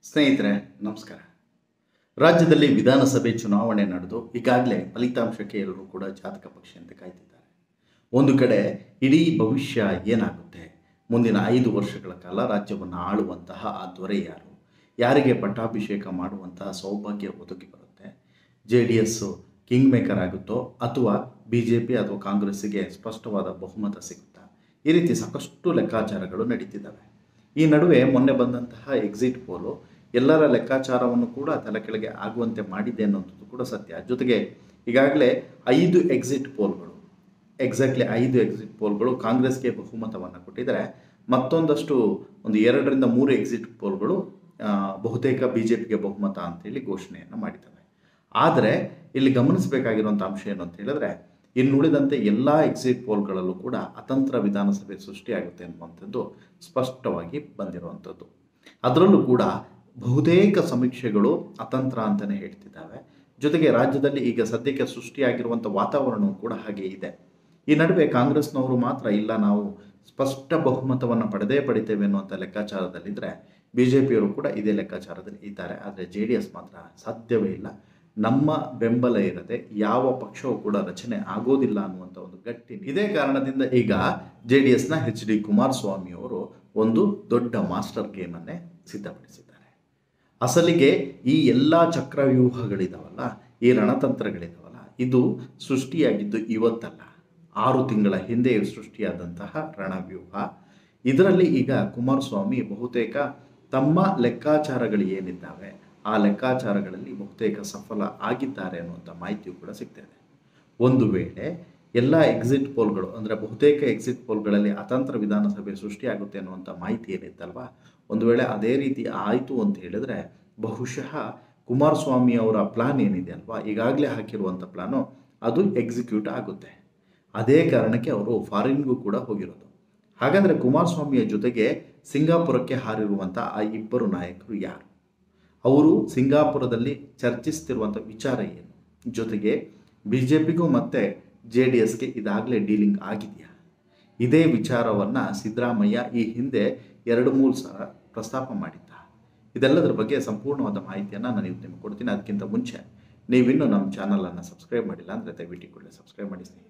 ಸ್ನೇಹಿತರೆ ನಮಸ್ಕಾರ ರಾಜ್ಯದಲ್ಲಿ ವಿಧಾನಸಭೆ ಚುನಾವಣೆ ನಡೆದು ಈಗಾಗಲೇ ಫಲಿತಾಂಶಕ್ಕೆ ಎಲ್ಲರೂ ಕೂಡ ಜಾತಕ ಪಕ್ಷಿಯಂತೆ ಕಾಯ್ತಿದ್ದಾರೆ ಒಂದು ಕಡೆ ಇಡೀ ಭವಿಷ್ಯ ಏನಾಗುತ್ತೆ ಮುಂದಿನ ಐದು ವರ್ಷಗಳ ಕಾಲ ರಾಜ್ಯವನ್ನು ಆಳುವಂತಹ ಆ ದೊರೆ ಯಾರು ಯಾರಿಗೆ ಪಟ್ಟಾಭಿಷೇಕ ಮಾಡುವಂತಹ ಸೌಭಾಗ್ಯ ಒದಗಿ ಬರುತ್ತೆ J D S king maker ಆಗುತ್ತೋ ಅಥವಾ ಬಿ ಜೆ ಪಿ ಅಥವಾ ಕಾಂಗ್ರೆಸ್ಸಿಗೆ ಸ್ಪಷ್ಟವಾದ ಬಹುಮತ ಸಿಗುತ್ತಾ ಈ ರೀತಿ ಸಾಕಷ್ಟು ಲೆಕ್ಕಾಚಾರಗಳು ನಡೀತಿದ್ದಾವೆ ಈ ನಡುವೆ ಮೊನ್ನೆ ಬಂದಂತಹ ಎಕ್ಸಿಟ್ ಪೋಲು ಎಲ್ಲರ ಲೆಕ್ಕಾಚಾರವನ್ನು ಕೂಡ ತಲೆ ಕೆಳಗೆ ಆಗುವಂತೆ ಮಾಡಿದೆ ಅನ್ನೋದು ಕೂಡ ಸತ್ಯ ಜೊತೆಗೆ ಈಗಾಗಲೇ ಐದು ಎಕ್ಸಿಟ್ ಪೋಲ್ಗಳು ಎಕ್ಸಾಕ್ಟ್ಲಿ ಐದು ಎಕ್ಸಿಟ್ ಪೋಲ್ಗಳು ಕಾಂಗ್ರೆಸ್ಗೆ ಬಹುಮತವನ್ನು ಕೊಟ್ಟಿದ್ದಾರೆ ಮತ್ತೊಂದಷ್ಟು ಒಂದು ಎರಡರಿಂದ ಮೂರು ಎಕ್ಸಿಟ್ ಪೋಲ್ಗಳು ಆ, ಬಹುತೇಕ ಬಿ ಜೆ ಪಿಗೆ ಬಹುಮತ ಅಂತೇಳಿ ಘೋಷಣೆಯನ್ನು ಮಾಡಿದ್ದಾವೆ ಆದರೆ ಇಲ್ಲಿ ಗಮನಿಸಬೇಕಾಗಿರುವಂಥ ಅಂಶ ಏನು ಅಂತ ಹೇಳಿದ್ರೆ ಇನ್ನುಳಿದಂತೆ ಎಲ್ಲ ಎಕ್ಸಿಟ್ ಪೋಲ್ಗಳಲ್ಲೂ ಕೂಡ ಅತಂತ್ರ ವಿಧಾನಸಭೆ ಸೃಷ್ಟಿಯಾಗುತ್ತೆ ಅನ್ನುವಂಥದ್ದು ಸ್ಪಷ್ಟವಾಗಿ ಬಂದಿರುವಂಥದ್ದು ಅದರಲ್ಲೂ ಕೂಡ ಬಹುತೇಕ ಸಮೀಕ್ಷೆಗಳು ಅತಂತ್ರ ಅಂತಲೇ ಹೇಳ್ತಿದ್ದಾವೆ ಜೊತೆಗೆ ರಾಜ್ಯದಲ್ಲಿ ಈಗ ಸದ್ಯಕ್ಕೆ ಸೃಷ್ಟಿಯಾಗಿರುವಂಥ ವಾತಾವರಣವೂ ಕೂಡ ಹಾಗೆ ಇದೆ ಈ ನಡುವೆ ಕಾಂಗ್ರೆಸ್ನವರು ಮಾತ್ರ ಇಲ್ಲ ನಾವು ಸ್ಪಷ್ಟ ಬಹುಮತವನ್ನು ಪಡೆದೇ ಪಡಿತೇವೆ ಅನ್ನುವಂಥ ಲೆಕ್ಕಾಚಾರದಲ್ಲಿದ್ದರೆ ಬಿ ಜೆ ಪಿಯವರು ಕೂಡ ಇದೇ ಲೆಕ್ಕಾಚಾರದಲ್ಲಿ ಇದ್ದಾರೆ ಆದರೆ ಜೆ ಡಿ ಎಸ್ ಮಾತ್ರ ಸಾಧ್ಯವೇ ಇಲ್ಲ ನಮ್ಮ ಬೆಂಬಲ ಇರದೆ ಯಾವ ಪಕ್ಷವೂ ಕೂಡ ರಚನೆ ಆಗೋದಿಲ್ಲ ಅನ್ನುವಂಥ ಒಂದು ಗಟ್ಟಿ ಇದೇ ಕಾರಣದಿಂದ ಈಗ ಜೆ ಡಿ ಎಸ್ನ ಎಚ್ ಡಿ ಕುಮಾರಸ್ವಾಮಿ ಅವರು ಒಂದು ದೊಡ್ಡ ಮಾಸ್ಟರ್ ಗೇಮನ್ನೇ ಸಿದ್ಧಪಡಿಸಿದ್ದಾರೆ ಅಸಲಿಗೆ ಈ ಎಲ್ಲ ಚಕ್ರವ್ಯೂಹಗಳಿದಾವಲ್ಲ ಈ ರಣತಂತ್ರಗಳಿದಾವಲ್ಲ ಇದು ಸೃಷ್ಟಿಯಾಗಿದ್ದು ಇವತ್ತಲ್ಲ ಆರು ತಿಂಗಳ ಹಿಂದೆ ಸೃಷ್ಟಿಯಾದಂತಹ ರಣವ್ಯೂಹ ಇದರಲ್ಲಿ ಈಗ ಕುಮಾರಸ್ವಾಮಿ ಬಹುತೇಕ ತಮ್ಮ ಲೆಕ್ಕಾಚಾರಗಳು ಏನಿದ್ದಾವೆ ಆ ಲೆಕ್ಕಾಚಾರಗಳಲ್ಲಿ ಬಹುತೇಕ ಸಫಲ ಆಗಿದ್ದಾರೆ ಅನ್ನುವಂಥ ಮಾಹಿತಿಯು ಕೂಡ ಸಿಗ್ತಾ ಇದೆ ಒಂದು ವೇಳೆ ಎಲ್ಲ ಎಕ್ಸಿಟ್ ಪೋಲ್ಗಳು ಅಂದರೆ ಬಹುತೇಕ ಎಕ್ಸಿಟ್ ಪೋಲ್ಗಳಲ್ಲಿ ಅತಂತ್ರ ವಿಧಾನಸಭೆ ಸೃಷ್ಟಿಯಾಗುತ್ತೆ ಅನ್ನುವಂಥ ಮಾಹಿತಿ ಏನಿತ್ತಲ್ವ ಒಂದು ವೇಳೆ ಅದೇ ರೀತಿ ಆಯಿತು ಅಂತ ಹೇಳಿದ್ರೆ ಬಹುಶಃ ಕುಮಾರಸ್ವಾಮಿ ಅವರ ಪ್ಲಾನ್ ಏನಿದೆ ಅಲ್ವಾ ಈಗಾಗಲೇ ಹಾಕಿರುವಂಥ ಪ್ಲಾನು ಅದು ಎಕ್ಸಿಕ್ಯೂಟ್ ಆಗುತ್ತೆ ಅದೇ ಕಾರಣಕ್ಕೆ ಅವರು ಫಾರಿನ್ಗೂ ಕೂಡ ಹೋಗಿರೋದು ಹಾಗಾದರೆ ಕುಮಾರಸ್ವಾಮಿಯ ಜೊತೆಗೆ ಸಿಂಗಾಪುರಕ್ಕೆ ಹಾರಿರುವಂಥ ಆ ಇಬ್ಬರು ನಾಯಕರು ಯಾರು ಅವರು ಸಿಂಗಾಪುರದಲ್ಲಿ ಚರ್ಚಿಸ್ತಿರುವಂಥ ವಿಚಾರ ಏನು ಜೊತೆಗೆ ಬಿ ಜೆ ಪಿಗೂ ಮತ್ತು ಜೆ ಡಿ ಎಸ್ಗೆ ಇದಾಗಲೇ ಡೀಲಿಂಗ್ ಆಗಿದೆಯಾ ಇದೇ ವಿಚಾರವನ್ನು ಸಿದ್ದರಾಮಯ್ಯ ಈ ಹಿಂದೆ ಎರಡು ಮೂರು ಸಲ ಪ್ರಸ್ತಾಪ ಮಾಡಿದ್ದ ಇದೆಲ್ಲದರ ಬಗ್ಗೆ ಸಂಪೂರ್ಣವಾದ ಮಾಹಿತಿಯನ್ನು ನಾನು ಇವತ್ತು ನಿಮಗೆ ಕೊಡ್ತೀನಿ ಅದಕ್ಕಿಂತ ಮುಂಚೆ ನೀವಿನ್ನೂ ನಮ್ಮ ಚಾನಲನ್ನು ಸಬ್ಸ್ಕ್ರೈಬ್ ಮಾಡಿಲ್ಲ ಅಂದರೆ ದಯವಿಟ್ಟು ಕೂಡಲೇ ಸಬ್ಸ್ಕ್ರೈಬ್ ಮಾಡಿ ಸ್ನೇಹಿತರೆ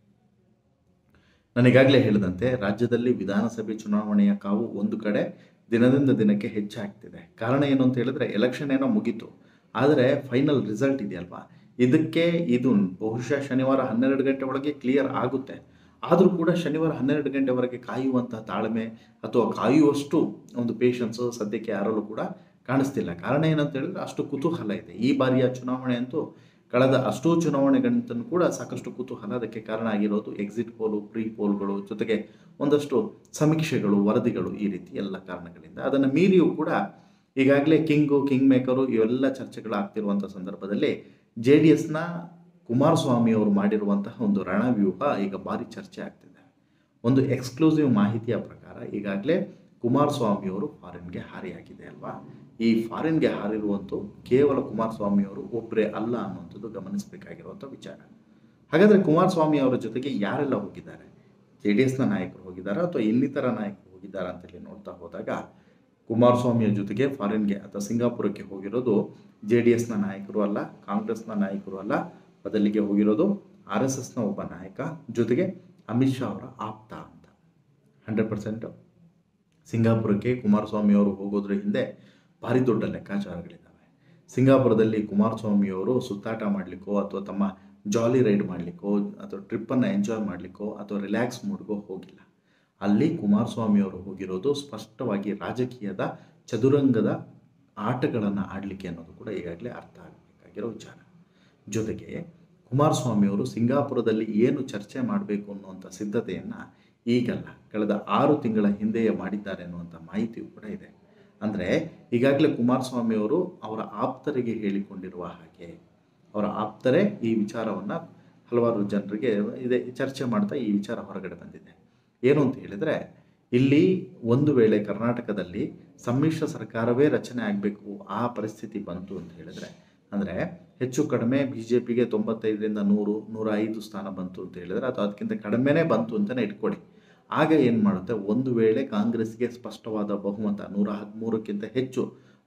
ನಾನೀಗಾಗಲೇ ಹೇಳಿದಂತೆ ರಾಜ್ಯದಲ್ಲಿ ವಿಧಾನಸಭೆ ಚುನಾವಣೆಯ ಕಾವು ಒಂದು ಕಡೆ ದಿನದಿಂದ ದಿನಕ್ಕೆ ಹೆಚ್ಚಾಗ್ತಿದೆ ಕಾರಣ ಏನು ಅಂತ ಹೇಳಿದ್ರೆ ಎಲೆಕ್ಷನ್ ಏನೋ ಮುಗೀತು ಆದರೆ ಫೈನಲ್ ರಿಸಲ್ಟ್ ಇದೆಯಲ್ವಾ ಇದಕ್ಕೆ ಇದು ಬಹುಶಃ ಶನಿವಾರ ಹನ್ನೆರಡು ಗಂಟೆ ಒಳಗೆ ಕ್ಲಿಯರ್ ಆಗುತ್ತೆ ಆದರೂ ಕೂಡ ಶನಿವಾರ ಹನ್ನೆರಡು ಗಂಟೆವರೆಗೆ ಕಾಯುವಂಥ ತಾಳ್ಮೆ ಅಥವಾ ಕಾಯುವಷ್ಟು ಒಂದು ಪೇಷನ್ಸು ಸದ್ಯಕ್ಕೆ ಯಾರಲ್ಲೂ ಕೂಡ ಕಾಣಿಸ್ತಿಲ್ಲ ಕಾರಣ ಏನಂತ ಹೇಳಿದ್ರೆ ಅಷ್ಟು ಕುತೂಹಲ ಇದೆ ಈ ಬಾರಿಯ ಚುನಾವಣೆ ಅಂತೂ ಕಳೆದ ಅಷ್ಟೂ ಚುನಾವಣೆಗಳಂತೂ ಕೂಡ ಸಾಕಷ್ಟು ಕುತೂಹಲ ಅದಕ್ಕೆ ಕಾರಣ ಆಗಿರೋದು ಎಕ್ಸಿಟ್ ಪೋಲು ಪ್ರೀ ಪೋಲ್ಗಳು ಜೊತೆಗೆ ಒಂದಷ್ಟು ಸಮೀಕ್ಷೆಗಳು ವರದಿಗಳು ಈ ರೀತಿ ಎಲ್ಲ ಕಾರಣಗಳಿಂದ ಅದನ್ನು ಮೀರಿಯೂ ಕೂಡ ಈಗಾಗಲೇ ಕಿಂಗು ಕಿಂಗ್ ಮೇಕರು ಇವೆಲ್ಲ ಚರ್ಚೆಗಳಾಗ್ತಿರುವಂಥ ಸಂದರ್ಭದಲ್ಲಿ ಜೆ ಡಿ ಎಸ್ನ ಕುಮಾರಸ್ವಾಮಿ ಅವರು ಮಾಡಿರುವಂತಹ ಒಂದು ರಣವ್ಯೂಹ ಈಗ ಭಾರಿ ಚರ್ಚೆ ಆಗ್ತಿದೆ ಒಂದು ಎಕ್ಸ್ಕ್ಲೂಸಿವ್ ಮಾಹಿತಿಯ ಪ್ರಕಾರ ಈಗಾಗಲೇ ಕುಮಾರಸ್ವಾಮಿಯವರು ಫಾರಿನ್ಗೆ ಹಾರಿಯಾಗಿದೆ ಅಲ್ವಾ ಈ ಫಾರಿನ್ಗೆ ಹಾರಿರುವಂಥ ಕೇವಲ ಕುಮಾರಸ್ವಾಮಿಯವರು ಒಬ್ಬರೇ ಅಲ್ಲ ಅನ್ನುವಂಥದ್ದು ಗಮನಿಸಬೇಕಾಗಿರುವಂಥ ವಿಚಾರ ಹಾಗಾದರೆ ಕುಮಾರಸ್ವಾಮಿ ಅವರ ಜೊತೆಗೆ ಯಾರೆಲ್ಲ ಹೋಗಿದ್ದಾರೆ ಜೆ ಡಿ ಎಸ್ನ ನಾಯಕರು ಹೋಗಿದ್ದಾರಾ ಅಥವಾ ಇನ್ನಿತರ ನಾಯಕರು ಹೋಗಿದ್ದಾರಾ ಅಂತೇಳಿ ನೋಡ್ತಾ ಹೋದಾಗ ಕುಮಾರಸ್ವಾಮಿಯ ಜೊತೆಗೆ ಫಾರಿನ್ಗೆ ಅಥವಾ ಸಿಂಗಾಪುರಕ್ಕೆ ಹೋಗಿರೋದು ಜೆ ಡಿ ಎಸ್ನ ನಾಯಕರು ಅಲ್ಲ ಕಾಂಗ್ರೆಸ್ನ ನಾಯಕರು ಅಲ್ಲ ಬದಲಿಗೆ ಹೋಗಿರೋದು ಆರ್ ಎಸ್ ಎಸ್ನ ಒಬ್ಬ ನಾಯಕ ಜೊತೆಗೆ ಅಮಿತ್ ಶಾ ಅವರ ಆಪ್ತ ಅಂತ ಹಂಡ್ರೆಡ್ ಪರ್ಸೆಂಟು ಸಿಂಗಾಪುರಕ್ಕೆ ಕುಮಾರಸ್ವಾಮಿ ಅವರು ಹೋಗೋದ್ರ ಹಿಂದೆ ಭಾರಿ ದೊಡ್ಡ ಲೆಕ್ಕಾಚಾರಗಳಿದ್ದಾವೆ ಸಿಂಗಾಪುರದಲ್ಲಿ ಕುಮಾರಸ್ವಾಮಿಯವರು ಸುತ್ತಾಟ ಮಾಡಲಿಕ್ಕೋ ಅಥವಾ ತಮ್ಮ ಜಾಲಿ ರೈಡ್ ಮಾಡಲಿಕ್ಕೋ ಅಥವಾ ಟ್ರಿಪ್ಪನ್ನು ಎಂಜಾಯ್ ಮಾಡಲಿಕ್ಕೋ ಅಥವಾ ರಿಲ್ಯಾಕ್ಸ್ ಮೂಡ್ಗೋ ಹೋಗಿಲ್ಲ ಅಲ್ಲಿ ಕುಮಾರಸ್ವಾಮಿಯವರು ಹೋಗಿರೋದು ಸ್ಪಷ್ಟವಾಗಿ ರಾಜಕೀಯದ ಚದುರಂಗದ ಆಟಗಳನ್ನು ಆಡಲಿಕ್ಕೆ ಅನ್ನೋದು ಕೂಡ ಈಗಾಗಲೇ ಅರ್ಥ ಆಗಬೇಕಾಗಿರೋ ವಿಚಾರ ಜೊತೆಗೆ ಕುಮಾರಸ್ವಾಮಿಯವರು ಸಿಂಗಾಪುರದಲ್ಲಿ ಏನು ಚರ್ಚೆ ಮಾಡಬೇಕು ಅನ್ನುವಂಥ ಸಿದ್ಧತೆಯನ್ನು ಈಗಲ್ಲ ಕಳೆದ ಆರು ತಿಂಗಳ ಹಿಂದೆಯೇ ಮಾಡಿದ್ದಾರೆ ಅನ್ನುವಂಥ ಮಾಹಿತಿಯೂ ಕೂಡ ಇದೆ ಅಂದರೆ ಈಗಾಗಲೇ ಕುಮಾರಸ್ವಾಮಿಯವರು ಅವರ ಆಪ್ತರಿಗೆ ಹೇಳಿಕೊಂಡಿರುವ ಹಾಗೆ ಅವರ ಆಪ್ತರೇ ಈ ವಿಚಾರವನ್ನು ಹಲವಾರು ಜನರಿಗೆ ಇದೆ ಚರ್ಚೆ ಮಾಡ್ತಾ ಈ ವಿಚಾರ ಹೊರಗಡೆ ಬಂದಿದೆ ಏನು ಅಂತ ಹೇಳಿದರೆ ಇಲ್ಲಿ ಒಂದು ವೇಳೆ ಕರ್ನಾಟಕದಲ್ಲಿ ಸಮ್ಮಿಶ್ರ ಸರ್ಕಾರವೇ ರಚನೆ ಆಗಬೇಕು ಆ ಪರಿಸ್ಥಿತಿ ಬಂತು ಅಂತ ಹೇಳಿದ್ರೆ ಅಂದರೆ ಹೆಚ್ಚು ಕಡಿಮೆ ಬಿ ಜೆ ಪಿಗೆ ತೊಂಬತ್ತೈದರಿಂದ ನೂರು ನೂರ ಐದು ಸ್ಥಾನ ಬಂತು ಅಂತ ಹೇಳಿದ್ರೆ ಅಥವಾ ಅದಕ್ಕಿಂತ ಕಡಿಮೆನೇ ಬಂತು ಅಂತಲೇ ಇಟ್ಕೊಳ್ಳಿ ಆಗ ಏನು ಮಾಡುತ್ತೆ ಒಂದು ವೇಳೆ ಕಾಂಗ್ರೆಸ್ಗೆ ಸ್ಪಷ್ಟವಾದ ಬಹುಮತ ನೂರ ಹದಿಮೂರಕ್ಕಿಂತ ಹೆಚ್ಚು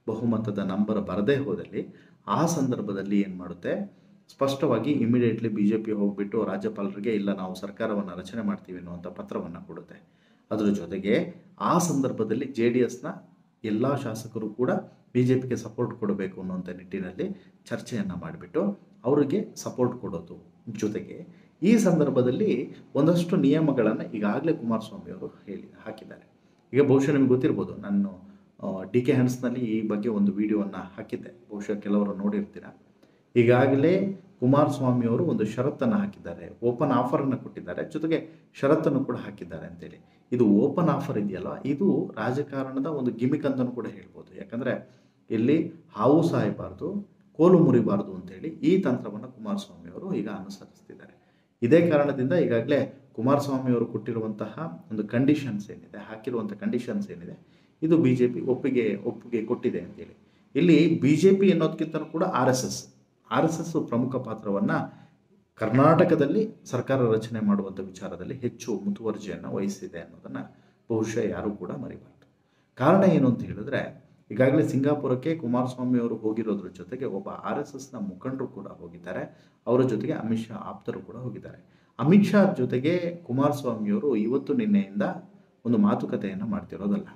ಬಹುಮತದ ನಂಬರ್ ಬರದೇ ಹೋದಲ್ಲಿ ಆ ಸಂದರ್ಭದಲ್ಲಿ ಏನು ಮಾಡುತ್ತೆ ಸ್ಪಷ್ಟವಾಗಿ ಇಮಿಡಿಯೇಟ್ಲಿ ಬಿ ಜೆ ಪಿ ಹೋಗ್ಬಿಟ್ಟು ರಾಜ್ಯಪಾಲರಿಗೆ ಇಲ್ಲ ನಾವು ಸರ್ಕಾರವನ್ನು ರಚನೆ ಮಾಡ್ತೀವಿ ಅನ್ನುವಂಥ ಪತ್ರವನ್ನು ಕೊಡುತ್ತೆ ಅದರ ಜೊತೆಗೆ ಆ ಸಂದರ್ಭದಲ್ಲಿ ಜೆ ಡಿ ಎಸ್ನ ಎಲ್ಲ ಶಾಸಕರು ಕೂಡ ಬಿ ಜೆ ಪಿಗೆ ಸಪೋರ್ಟ್ ಕೊಡಬೇಕು ಅನ್ನುವಂಥ ನಿಟ್ಟಿನಲ್ಲಿ ಚರ್ಚೆಯನ್ನು ಮಾಡಿಬಿಟ್ಟು ಅವರಿಗೆ ಸಪೋರ್ಟ್ ಕೊಡೋದು ಜೊತೆಗೆ ಈ ಸಂದರ್ಭದಲ್ಲಿ ಒಂದಷ್ಟು ನಿಯಮಗಳನ್ನು ಈಗಾಗಲೇ ಕುಮಾರಸ್ವಾಮಿ ಅವರು ಹೇಳಿ ಹಾಕಿದ್ದಾರೆ ಈಗ ಬಹುಶಃ ನಿಮ್ಗೆ ಗೊತ್ತಿರ್ಬೋದು ನಾನು ಡಿ ಕೆ ಹ್ಯಾಂಡ್ಸ್ನಲ್ಲಿ ಈ ಬಗ್ಗೆ ಒಂದು ವಿಡಿಯೋವನ್ನು ಹಾಕಿದ್ದೆ ಬಹುಶಃ ಕೆಲವರು ನೋಡಿರ್ತೀರ ಈಗಾಗಲೇ ಕುಮಾರಸ್ವಾಮಿ ಅವರು ಒಂದು ಷರತ್ತನ್ನು ಹಾಕಿದ್ದಾರೆ ಓಪನ್ ಆಫರನ್ನು ಕೊಟ್ಟಿದ್ದಾರೆ ಜೊತೆಗೆ ಷರತ್ತನ್ನು ಕೂಡ ಹಾಕಿದ್ದಾರೆ ಅಂತೇಳಿ ಇದು ಓಪನ್ ಆಫರ್ ಇದೆಯಲ್ಲ ಇದು ರಾಜಕಾರಣದ ಒಂದು ಗಿಮಿಕ್ ಅಂತಲೂ ಕೂಡ ಹೇಳ್ಬೋದು ಯಾಕಂದರೆ ಇಲ್ಲಿ ಹಾವು ಸಾಯಬಾರ್ದು ಕೋಲು ಮುರಿಬಾರ್ದು ಅಂತೇಳಿ ಈ ತಂತ್ರವನ್ನು ಕುಮಾರಸ್ವಾಮಿ ಅವರು ಈಗ ಅನುಸರಿಸ್ತಿದ್ದಾರೆ ಇದೇ ಕಾರಣದಿಂದ ಈಗಾಗಲೇ ಕುಮಾರಸ್ವಾಮಿ ಅವರು ಕೊಟ್ಟಿರುವಂತಹ ಒಂದು ಕಂಡೀಷನ್ಸ್ ಏನಿದೆ ಹಾಕಿರುವಂಥ ಕಂಡೀಷನ್ಸ್ ಏನಿದೆ ಇದು ಬಿ ಜೆ ಪಿ ಒಪ್ಪಿಗೆ ಒಪ್ಪಿಗೆ ಕೊಟ್ಟಿದೆ ಅಂತೇಳಿ ಇಲ್ಲಿ ಬಿ ಜೆ ಪಿ ಅನ್ನೋದಕ್ಕಿಂತ ಕೂಡ R S S R S S ಪ್ರಮುಖ ಪಾತ್ರವನ್ನು ಕರ್ನಾಟಕದಲ್ಲಿ ಸರ್ಕಾರ ರಚನೆ ಮಾಡುವಂಥ ವಿಚಾರದಲ್ಲಿ ಹೆಚ್ಚು ಮುತುವರ್ಜಿಯನ್ನು ವಹಿಸಿದೆ ಅನ್ನೋದನ್ನು ಬಹುಶಃ ಯಾರೂ ಕೂಡ ಮರಿಬಾರ್ದು ಕಾರಣ ಏನು ಅಂತ ಹೇಳಿದ್ರೆ ಈಗಾಗಲೇ ಸಿಂಗಾಪುರಕ್ಕೆ ಕುಮಾರಸ್ವಾಮಿ ಅವರು ಹೋಗಿರೋದ್ರ ಜೊತೆಗೆ ಒಬ್ಬ ಆರ್ ಎಸ್ ಎಸ್ನ ಮುಖಂಡರು ಕೂಡ ಹೋಗಿದ್ದಾರೆ ಅವರ ಜೊತೆಗೆ ಅಮಿತ್ ಶಾ ಆಪ್ತರು ಕೂಡ ಹೋಗಿದ್ದಾರೆ ಅಮಿತ್ ಶಾ ಜೊತೆಗೆ ಕುಮಾರಸ್ವಾಮಿಯವರು ಇವತ್ತು ನಿನ್ನೆಯಿಂದ ಒಂದು ಮಾತುಕತೆಯನ್ನು ಮಾಡ್ತಿರೋದಲ್ಲ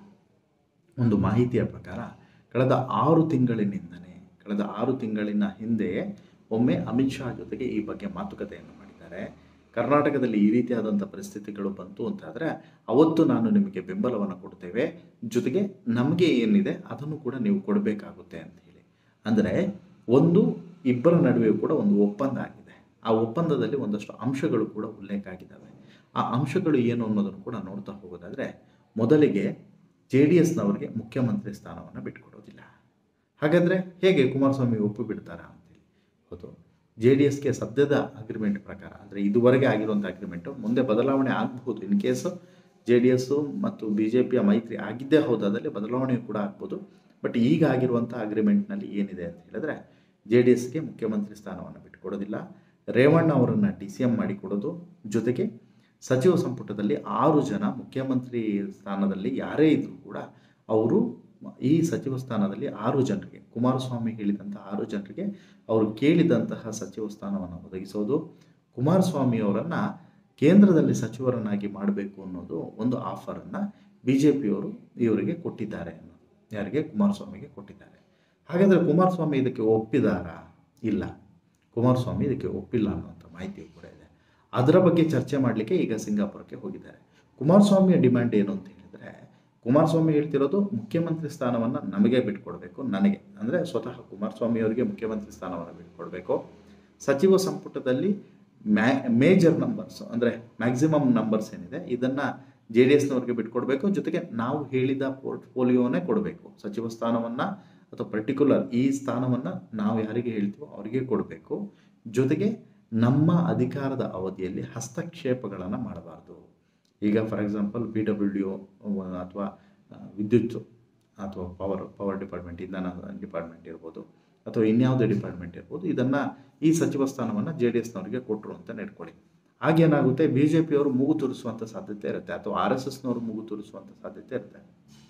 ಒಂದು ಮಾಹಿತಿಯ ಪ್ರಕಾರ ಕಳೆದ ಆರು ತಿಂಗಳಿನಿಂದನೇ ಕಳೆದ ಆರು ತಿಂಗಳಿನ ಹಿಂದೆ ಒಮ್ಮೆ ಅಮಿತ್ ಶಾ ಜೊತೆಗೆ ಈ ಬಗ್ಗೆ ಮಾತುಕತೆಯನ್ನು ಮಾಡಿದ್ದಾರೆ ಕರ್ನಾಟಕದಲ್ಲಿ ಈ ರೀತಿಯಾದಂಥ ಪರಿಸ್ಥಿತಿಗಳು ಬಂತು ಅಂತಾದರೆ ಅವತ್ತು ನಾನು ನಿಮಗೆ ಬೆಂಬಲವನ್ನು ಕೊಡ್ತೇವೆ ಜೊತೆಗೆ ನಮಗೆ ಏನಿದೆ ಅದನ್ನು ಕೂಡ ನೀವು ಕೊಡಬೇಕಾಗುತ್ತೆ ಅಂತ ಹೇಳಿ ಅಂದರೆ ಒಂದು ಇಬ್ಬರ ನಡುವೆ ಕೂಡ ಒಂದು ಒಪ್ಪಂದ ಆಗಿದೆ ಆ ಒಪ್ಪಂದದಲ್ಲಿ ಒಂದಷ್ಟು ಅಂಶಗಳು ಕೂಡ ಉಲ್ಲೇಖ ಆಗಿದ್ದಾವೆ ಆ ಅಂಶಗಳು ಏನು ಅನ್ನೋದನ್ನು ಕೂಡ ನೋಡ್ತಾ ಹೋಗೋದಾದರೆ ಮೊದಲಿಗೆ ಜೆ ಡಿ ಎಸ್ನವರಿಗೆ ಮುಖ್ಯಮಂತ್ರಿ ಸ್ಥಾನವನ್ನು ಬಿಟ್ಕೊಡೋದಿಲ್ಲ ಹಾಗಾದರೆ ಹೇಗೆ ಕುಮಾರಸ್ವಾಮಿ ಒಪ್ಪು ಬಿಡ್ತಾರಾ ಅಂತೇಳಿ ಹೌದು ಜೆ ಡಿ ಎಸ್ಗೆ ಸದ್ಯದ ಅಗ್ರಿಮೆಂಟ್ ಪ್ರಕಾರ ಅಂದರೆ ಇದುವರೆಗೆ ಆಗಿರುವಂಥ ಅಗ್ರಿಮೆಂಟು ಮುಂದೆ ಬದಲಾವಣೆ ಆಗಬಹುದು in case J D S ಮತ್ತು ಬಿ ಜೆ ಪಿಯ ಮೈತ್ರಿ ಆಗಿದ್ದೇ ಹೌದಾದಲ್ಲಿ ಬದಲಾವಣೆ ಕೂಡ ಆಗ್ಬೋದು ಬಟ್ ಈಗ ಆಗಿರುವಂಥ ಅಗ್ರಿಮೆಂಟ್ನಲ್ಲಿ ಏನಿದೆ ಅಂತ ಹೇಳಿದ್ರೆ ಜೆ ಡಿ ಎಸ್ಗೆ ಮುಖ್ಯಮಂತ್ರಿ ಸ್ಥಾನವನ್ನು ಬಿಟ್ಟುಕೊಡೋದಿಲ್ಲ ರೇವಣ್ಣ ಅವರನ್ನು ಡಿ ಸಿ ಎಂ ಮಾಡಿಕೊಡೋದು ಜೊತೆಗೆ ಸಚಿವ ಸಂಪುಟದಲ್ಲಿ ಆರು ಜನ ಮುಖ್ಯಮಂತ್ರಿ ಸ್ಥಾನದಲ್ಲಿ ಯಾರೇ ಇದ್ದರೂ ಕೂಡ ಅವರು ಈ ಸಚಿವ ಸ್ಥಾನದಲ್ಲಿ ಆರು ಜನರಿಗೆ ಕುಮಾರಸ್ವಾಮಿ ಹೇಳಿದಂಥ ಆರು ಜನರಿಗೆ ಅವರು ಕೇಳಿದಂತಹ ಸಚಿವ ಸ್ಥಾನವನ್ನು ಒದಗಿಸೋದು ಕುಮಾರಸ್ವಾಮಿ ಅವರನ್ನು ಕೇಂದ್ರದಲ್ಲಿ ಸಚಿವರನ್ನಾಗಿ ಮಾಡಬೇಕು ಅನ್ನೋದು ಒಂದು ಆಫರನ್ನು ಬಿ ಜೆ ಪಿಯವರು ಇವರಿಗೆ ಕೊಟ್ಟಿದ್ದಾರೆ ಅನ್ನೋದು ಯಾರಿಗೆ ಕುಮಾರಸ್ವಾಮಿಗೆ ಕೊಟ್ಟಿದ್ದಾರೆ ಹಾಗಾದರೆ ಕುಮಾರಸ್ವಾಮಿ ಇದಕ್ಕೆ ಒಪ್ಪಿದಾರಾ ಇಲ್ಲ ಕುಮಾರಸ್ವಾಮಿ ಇದಕ್ಕೆ ಒಪ್ಪಿಲ್ಲ ಅನ್ನುವಂಥ ಮಾಹಿತಿಯು ಕೂಡ ಇದೆ ಅದರ ಬಗ್ಗೆ ಚರ್ಚೆ ಮಾಡಲಿಕ್ಕೆ ಈಗ ಸಿಂಗಾಪುರಕ್ಕೆ ಹೋಗಿದ್ದಾರೆ ಕುಮಾರಸ್ವಾಮಿಯ ಡಿಮ್ಯಾಂಡ್ ಏನು ಅಂತ ಹೇಳಿದರೆ ಕುಮಾರಸ್ವಾಮಿ ಹೇಳ್ತಿರೋದು ಮುಖ್ಯಮಂತ್ರಿ ಸ್ಥಾನವನ್ನು ನಮಗೆ ಬಿಟ್ಕೊಡ್ಬೇಕು ನನಗೆ ಅಂದರೆ ಸ್ವತಃ ಕುಮಾರಸ್ವಾಮಿ ಅವರಿಗೆ ಮುಖ್ಯಮಂತ್ರಿ ಸ್ಥಾನವನ್ನು ಬಿಟ್ಕೊಡ್ಬೇಕು ಸಚಿವ ಸಂಪುಟದಲ್ಲಿ ಮ್ಯಾ ಮೇಜರ್ ನಂಬರ್ಸ್ ಅಂದರೆ ಮ್ಯಾಕ್ಸಿಮಮ್ ನಂಬರ್ಸ್ ಏನಿದೆ ಇದನ್ನು ಜೆ ಡಿ ಎಸ್ನವ್ರಿಗೆ ಬಿಟ್ಕೊಡ್ಬೇಕು ಜೊತೆಗೆ ನಾವು ಹೇಳಿದ ಪೋರ್ಟ್ಫೋಲಿಯೋನೇ ಕೊಡಬೇಕು ಸಚಿವ ಸ್ಥಾನವನ್ನು ಅಥವಾ ಪರ್ಟಿಕ್ಯುಲರ್ ಈ ಸ್ಥಾನವನ್ನು ನಾವು ಯಾರಿಗೆ ಹೇಳ್ತೀವೋ ಅವರಿಗೆ ಕೊಡಬೇಕು ಜೊತೆಗೆ ನಮ್ಮ ಅಧಿಕಾರದ ಅವಧಿಯಲ್ಲಿ ಹಸ್ತಕ್ಷೇಪಗಳನ್ನು ಮಾಡಬಾರ್ದು ಈಗ for example B W D ಅಥವಾ ವಿದ್ಯುತ್ ಅಥವಾ ಪವರ್ ಪವರ್ ಡಿಪಾರ್ಟ್ಮೆಂಟ್ ಇಂಧನ ಡಿಪಾರ್ಟ್ಮೆಂಟ್ ಇರ್ಬೋದು ಅಥವಾ ಇನ್ಯಾವುದೇ ಡಿಪಾರ್ಟ್ಮೆಂಟ್ ಇರ್ಬೋದು ಇದನ್ನು ಈ ಸಚಿವ ಸ್ಥಾನವನ್ನು ಜೆ ಡಿ ಎಸ್ನವರಿಗೆ ಕೊಟ್ಟರು ಅಂತ ನೆಡ್ಕೊಳ್ಳಿ ಆಗೇನಾಗುತ್ತೆ ಬಿ ಜೆ ಪಿಯವರು ಮೂಗು ತೋರಿಸುವಂಥ ಸಾಧ್ಯತೆ ಇರುತ್ತೆ ಅಥವಾ ಆರ್ ಎಸ್ ಎಸ್ನವರು ಮೂಗು ತೋರಿಸುವಂಥ ಸಾಧ್ಯತೆ ಇರುತ್ತೆ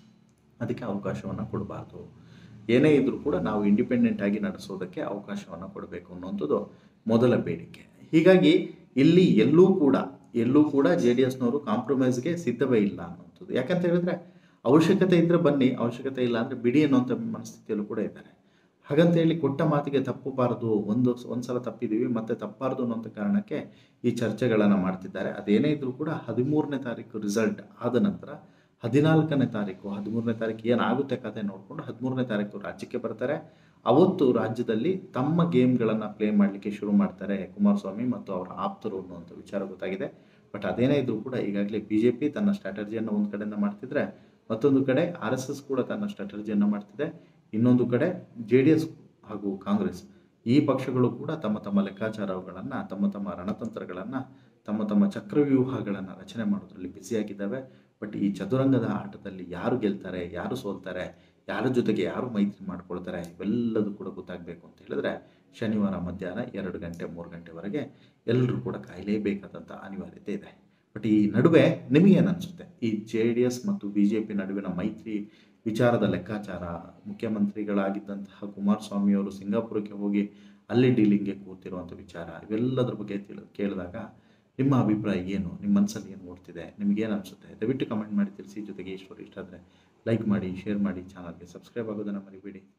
ಅದಕ್ಕೆ ಅವಕಾಶವನ್ನು ಕೊಡಬಾರ್ದು ಏನೇ ಇದ್ದರೂ ಕೂಡ ನಾವು ಇಂಡಿಪೆಂಡೆಂಟ್ ಆಗಿ ನಡೆಸೋದಕ್ಕೆ ಅವಕಾಶವನ್ನು ಕೊಡಬೇಕು ಅನ್ನುವಂಥದ್ದು ಮೊದಲ ಬೇಡಿಕೆ ಹೀಗಾಗಿ ಇಲ್ಲಿ ಎಲ್ಲೂ ಕೂಡ ಎಲ್ಲೂ ಕೂಡ ಜೆ ಡಿ ಎಸ್ನವರು ಕಾಂಪ್ರಮೈಸ್ಗೆ ಸಿದ್ಧವೇ ಇಲ್ಲ ಅನ್ನುವಂಥದ್ದು ಯಾಕಂತ ಹೇಳಿದ್ರೆ ಅವಶ್ಯಕತೆ ಇದ್ದರೆ ಬನ್ನಿ ಅವಶ್ಯಕತೆ ಇಲ್ಲ ಅಂದರೆ ಬಿಡಿ ಅನ್ನೋಂಥ ಮನಸ್ಥಿತಿಯಲ್ಲೂ ಕೂಡ ಇದ್ದಾರೆ ಹಾಗಂತ ಹೇಳಿ ಕೊಟ್ಟ ಮಾತಿಗೆ ತಪ್ಪಬಾರದು ಒಂದು ಒಂದು ಸಲ ತಪ್ಪಿದ್ದೀವಿ ಮತ್ತೆ ತಪ್ಪಬಾರ್ದು ಅನ್ನೋಂಥ ಕಾರಣಕ್ಕೆ ಈ ಚರ್ಚೆಗಳನ್ನು ಮಾಡ್ತಿದ್ದಾರೆ ಅದೇನೇ ಇದ್ರೂ ಕೂಡ ಹದಿಮೂರನೇ ತಾರೀಕು ರಿಸಲ್ಟ್ ಆದ ನಂತರ ಹದಿನಾಲ್ಕನೇ ತಾರೀಕು ಹದಿಮೂರನೇ ತಾರೀಕು ಏನಾಗುತ್ತೆ ಕತೆ ನೋಡಿಕೊಂಡು ಹದಿಮೂರನೇ ತಾರೀಕು ರಾಜ್ಯಕ್ಕೆ ಬರ್ತಾರೆ ಅವತ್ತು ರಾಜ್ಯದಲ್ಲಿ ತಮ್ಮ ಗೇಮ್ಗಳನ್ನು ಪ್ಲೇ ಮಾಡಲಿಕ್ಕೆ ಶುರು ಮಾಡ್ತಾರೆ ಕುಮಾರಸ್ವಾಮಿ ಮತ್ತು ಅವರ ಆಪ್ತರು ಅನ್ನುವಂಥ ವಿಚಾರ ಗೊತ್ತಾಗಿದೆ ಬಟ್ ಅದೇನೇ ಇದ್ರೂ ಕೂಡ ಈಗಾಗಲೇ ಬಿ ಜೆ ಪಿ ತನ್ನ ಸ್ಟ್ರಾಟಜಿಯನ್ನು ಒಂದು ಕಡೆಯಿಂದ ಮಾಡ್ತಿದ್ರೆ ಮತ್ತೊಂದು ಕಡೆ ಆರ್ ಎಸ್ ಎಸ್ ಕೂಡ ತನ್ನ ಸ್ಟ್ರಾಟಜಿಯನ್ನು ಮಾಡ್ತಿದೆ ಇನ್ನೊಂದು ಕಡೆ ಜೆ ಡಿ ಎಸ್ ಹಾಗೂ ಕಾಂಗ್ರೆಸ್ ಈ ಪಕ್ಷಗಳು ಕೂಡ ತಮ್ಮ ತಮ್ಮ ಲೆಕ್ಕಾಚಾರಗಳನ್ನು ತಮ್ಮ ತಮ್ಮ ರಣತಂತ್ರಗಳನ್ನು ತಮ್ಮ ತಮ್ಮ ಚಕ್ರವ್ಯೂಹಗಳನ್ನು ರಚನೆ ಮಾಡೋದ್ರಲ್ಲಿ ಬ್ಯುಸಿಯಾಗಿದ್ದಾವೆ ಬಟ್ ಈ ಚದುರಂಗದ ಆಟದಲ್ಲಿ ಯಾರು ಗೆಲ್ತಾರೆ ಯಾರು ಸೋಲ್ತಾರೆ ಯಾರ ಜೊತೆಗೆ ಯಾರು ಮೈತ್ರಿ ಮಾಡ್ಕೊಳ್ತಾರೆ ಇವೆಲ್ಲದೂ ಕೂಡ ಗೊತ್ತಾಗಬೇಕು ಅಂತ ಹೇಳಿದ್ರೆ ಶನಿವಾರ ಮಧ್ಯಾಹ್ನ ಎರಡು ಗಂಟೆ ಮೂರು ಗಂಟೆವರೆಗೆ ಎಲ್ಲರೂ ಕೂಡ ಕಾಯಲೇಬೇಕಾದಂಥ ಅನಿವಾರ್ಯತೆ ಇದೆ ಬಟ್ ಈ ನಡುವೆ ನಿಮಗೇನು ಅನಿಸುತ್ತೆ ಈ ಜೆ ಡಿ ಎಸ್ ಮತ್ತು ಬಿ ಜೆ ಪಿ ನಡುವಿನ ಮೈತ್ರಿ ವಿಚಾರದ ಲೆಕ್ಕಾಚಾರ ಮುಖ್ಯಮಂತ್ರಿಗಳಾಗಿದ್ದಂತಹ ಕುಮಾರಸ್ವಾಮಿಯವರು ಸಿಂಗಾಪುರಕ್ಕೆ ಹೋಗಿ ಅಲ್ಲಿ ಡೀಲಿಂಗ್ಗೆ ಕೂತಿರುವಂಥ ವಿಚಾರ ಇವೆಲ್ಲದರ ಬಗ್ಗೆ ತಿಳಿ ಕೇಳಿದಾಗ ನಿಮ್ಮ ಅಭಿಪ್ರಾಯ ಏನು ನಿಮ್ಮ ಮನಸ್ಸಲ್ಲಿ ಏನು ಓಡ್ತಿದೆ ನಿಮಗೇನು ಅನಿಸುತ್ತೆ ದಯವಿಟ್ಟು ಕಮೆಂಟ್ ಮಾಡಿ ತಿಳಿಸಿ ಜೊತೆಗೆ ಈ ಸ್ಟೋರಿ ಇಷ್ಟ ಆದರೆ ಲೈಕ್ ಮಾಡಿ ಶೇರ್ ಮಾಡಿ ಚಾನಲ್ಗೆ ಸಬ್ಸ್ಕ್ರೈಬ್ ಆಗೋದನ್ನು ಮರಿಬೇಡಿ